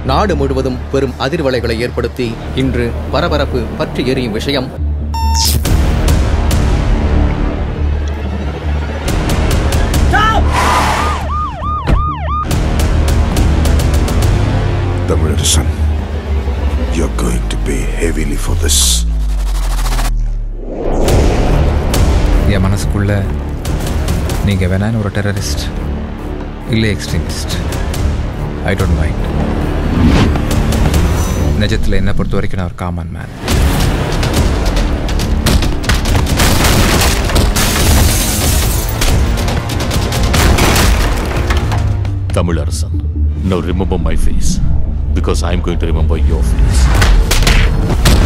நாடு முழுவதும் பெரும் அதிர்வலைகளை ஏற்படுத்தி இன்று பரபரப்பு பற்றி எரியும் விஷயம் Tamilarasan you're going to pay heavily for this என் மனசுக்குள்ள நீங்கள் வேணான்னு ஒரு டெரரிஸ்ட் இல்லை எக்ஸ்ட்ரீமிஸ்ட் ஐ டோன்ட் மைண்ட் நிஜத்தில் என்னை பொறுத்த வரைக்கும் நான் ஒரு common man Tamil Now remember my face because I'm going to remember your face.